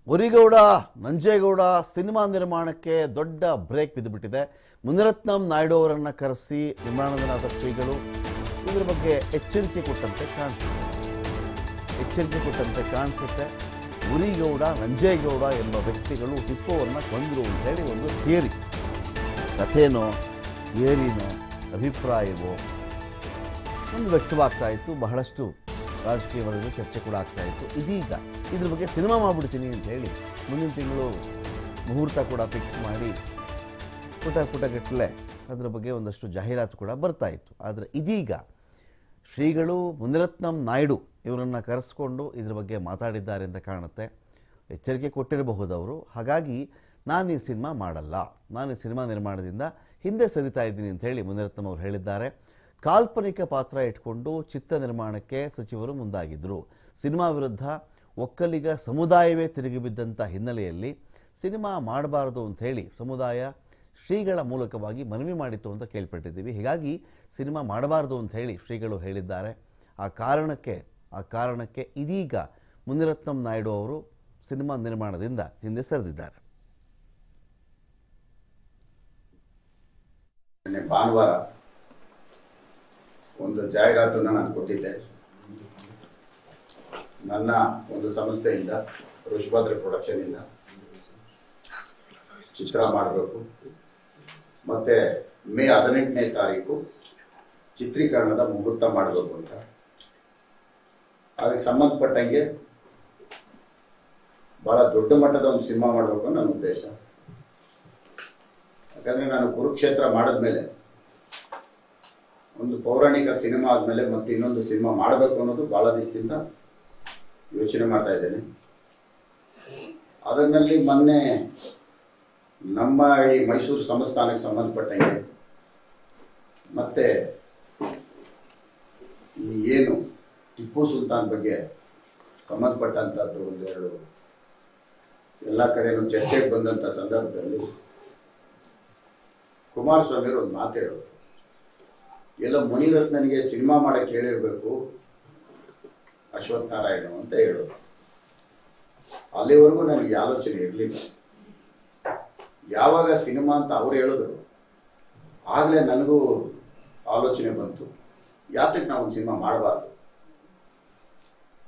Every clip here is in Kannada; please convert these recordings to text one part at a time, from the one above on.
ಉರಿಗೌಡ ನಂಜೇಗೌಡ ಸಿನಿಮಾ ನಿರ್ಮಾಣಕ್ಕೆ ದೊಡ್ಡ ಬ್ರೇಕ್ ಬಿದ್ದುಬಿಟ್ಟಿದೆ ಮುನಿರತ್ನಂ ನಾಯ್ಡು ಅವರನ್ನು ಕರೆಸಿ ನಿರ್ಮಾಣದ ಶ್ರೀಗಳು ಇದರ ಬಗ್ಗೆ ಎಚ್ಚರಿಕೆ ಕೊಟ್ಟಂತೆ ಕಾಣಿಸುತ್ತೆ ಎಚ್ಚರಿಕೆ ಕೊಟ್ಟಂತೆ ಕಾಣಿಸುತ್ತೆ ಉರಿಗೌಡ ನಂಜೇಗೌಡ ಎಂಬ ವ್ಯಕ್ತಿಗಳು ಟಿಪ್ಪುವನ್ನು ಕೊಂದರು ಅಂತ ಹೇಳಿ ಒಂದು ಥಿಯರಿ ಕಥೆನೋ ಥಿಯರಿನೋ ಅಭಿಪ್ರಾಯವೋ ಒಂದು ವ್ಯಕ್ತವಾಗ್ತಾ ಇತ್ತು ಬಹಳಷ್ಟು ರಾಜಕೀಯ ವಲಯದಲ್ಲಿ ಚರ್ಚೆ ಕೂಡ ಆಗ್ತಾ ಇತ್ತು ಇದೀಗ ಇದ್ರ ಬಗ್ಗೆ ಸಿನಿಮಾ ಮಾಡಿಬಿಡ್ತೀನಿ ಅಂತ ಹೇಳಿ ಮುಂದಿನ ತಿಂಗಳು ಮುಹೂರ್ತ ಕೂಡ ಫಿಕ್ಸ್ ಮಾಡಿ ಪುಟ ಪುಟಗಟ್ಟಲೆ ಅದರ ಬಗ್ಗೆ ಒಂದಷ್ಟು ಜಾಹೀರಾತು ಕೂಡ ಬರ್ತಾ ಇತ್ತು ಆದರೆ ಇದೀಗ ಶ್ರೀಗಳು ಮುನಿರತ್ನಂ ನಾಯ್ಡು ಇವರನ್ನು ಕರೆಸ್ಕೊಂಡು ಇದ್ರ ಬಗ್ಗೆ ಮಾತಾಡಿದ್ದಾರೆ ಅಂತ ಕಾಣುತ್ತೆ ಎಚ್ಚರಿಕೆ ಕೊಟ್ಟಿರಬಹುದು ಅವರು ಹಾಗಾಗಿ ನಾನು ಈ ಸಿನಿಮಾ ಮಾಡಲ್ಲ ನಾನು ಈ ಸಿನಿಮಾ ನಿರ್ಮಾಣದಿಂದ ಹಿಂದೆ ಸರಿತಾ ಇದ್ದೀನಿ ಅಂತ ಹೇಳಿ ಮುನಿರತ್ನಂ ಅವರು ಹೇಳಿದ್ದಾರೆ ಕಾಲ್ಪನಿಕ ಪಾತ್ರ ಇಟ್ಕೊಂಡು ಚಿತ್ರ ನಿರ್ಮಾಣಕ್ಕೆ ಸಚಿವರು ಮುಂದಾಗಿದ್ದರು ಸಿನಿಮಾ ವಿರುದ್ಧ ಒಕ್ಕಲಿಗ ಸಮುದಾಯವೇ ತಿರುಗಿ ಬಿದ್ದಂಥ ಹಿನ್ನೆಲೆಯಲ್ಲಿ ಸಿನಿಮಾ ಮಾಡಬಾರದು ಅಂತ ಹೇಳಿ ಸಮುದಾಯ ಶ್ರೀಗಳ ಮೂಲಕವಾಗಿ ಮನವಿ ಮಾಡಿತ್ತು ಅಂತ ಕೇಳ್ಪಟ್ಟಿದ್ದೀವಿ ಹೀಗಾಗಿ ಸಿನಿಮಾ ಮಾಡಬಾರದು ಅಂತ ಹೇಳಿ ಶ್ರೀಗಳು ಹೇಳಿದ್ದಾರೆ ಆ ಕಾರಣಕ್ಕೆ ಆ ಕಾರಣಕ್ಕೆ ಇದೀಗ ಮುನಿರತ್ನಂ ನಾಯ್ಡು ಅವರು ಸಿನಿಮಾ ನಿರ್ಮಾಣದಿಂದ ಹಿಂದೆ ಸರಿದಿದ್ದಾರೆ ನಿನ್ನೆ ಭಾನುವಾರ ಒಂದು ಜಾಹೀರಾತನ್ನು ನಾನು ಕೊಟ್ಟಿದ್ದೆ ನನ್ನ ಒಂದು ಸಂಸ್ಥೆಯಿಂದ ಋಷಭದ್ರ ಪ್ರೊಡಕ್ಷನ್ ಇಂದ ಚಿತ್ರ ಮಾಡಬೇಕು ಮತ್ತೆ ಮೇ ಹದಿನೆಂಟನೇ ತಾರೀಕು ಚಿತ್ರೀಕರಣದ ಮುಹೂರ್ತ ಮಾಡಬೇಕು ಅಂತ ಅದಕ್ಕೆ ಸಂಬಂಧಪಟ್ಟಂಗೆ ಬಹಳ ದೊಡ್ಡ ಮಟ್ಟದ ಒಂದು ಸಿನಿಮಾ ಮಾಡಬೇಕು ಅನ್ನೋ ನನ್ನ ಉದ್ದೇಶ ಯಾಕಂದ್ರೆ ನಾನು ಕುರುಕ್ಷೇತ್ರ ಮಾಡಿದ್ಮೇಲೆ ಒಂದು ಪೌರಾಣಿಕ ಸಿನಿಮಾ ಆದ್ಮೇಲೆ ಮತ್ತೆ ಇನ್ನೊಂದು ಸಿನಿಮಾ ಮಾಡಬೇಕು ಅನ್ನೋದು ಬಹಳ ದಿವಸದಿಂದ ಯೋಚನೆ ಮಾಡ್ತಾ ಇದ್ದೇನೆ ಅದರಲ್ಲಿ ಮೊನ್ನೆ ನಮ್ಮ ಈ ಮೈಸೂರು ಸಂಸ್ಥಾನಕ್ಕೆ ಸಂಬಂಧಪಟ್ಟಂಗೆ ಮತ್ತೆ ಈ ಏನು ಟಿಪ್ಪು ಸುಲ್ತಾನ್ ಬಗ್ಗೆ ಸಂಬಂಧಪಟ್ಟಂತದ್ದು ಒಂದೆರಡು ಎಲ್ಲ ಕಡೆನೂ ಚರ್ಚೆಗೆ ಬಂದಂತ ಸಂದರ್ಭದಲ್ಲಿ ಕುಮಾರಸ್ವಾಮಿ ಅವರು ಒಂದು ಮಾತು ಹೇಳೋದು ಎಲ್ಲ ಮುನಿರತ್ನನಿಗೆ ಸಿನಿಮಾ ಮಾಡಕ್ಕೆ ಹೇಳಿರ್ಬೇಕು ಅಶ್ವಥ್ ನಾರಾಯಣ ಅಂತ ಹೇಳೋದು ಅಲ್ಲಿವರೆಗೂ ನನಗೆ ಈ ಆಲೋಚನೆ ಇರಲಿಲ್ಲ ಯಾವಾಗ ಸಿನಿಮಾ ಅಂತ ಅವ್ರು ಹೇಳಿದ್ರು ಆಗಲೇ ನನಗೂ ಆಲೋಚನೆ ಬಂತು ಯಾತಕ್ಕೆ ನಾವು ಒಂದು ಸಿನಿಮಾ ಮಾಡಬಾರ್ದು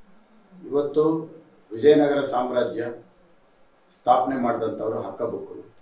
ಇವತ್ತು ವಿಜಯನಗರ ಸಾಮ್ರಾಜ್ಯ ಸ್ಥಾಪನೆ ಮಾಡಿದಂಥವ್ರು ಹಕ್ಕಬುಕ್ಕರು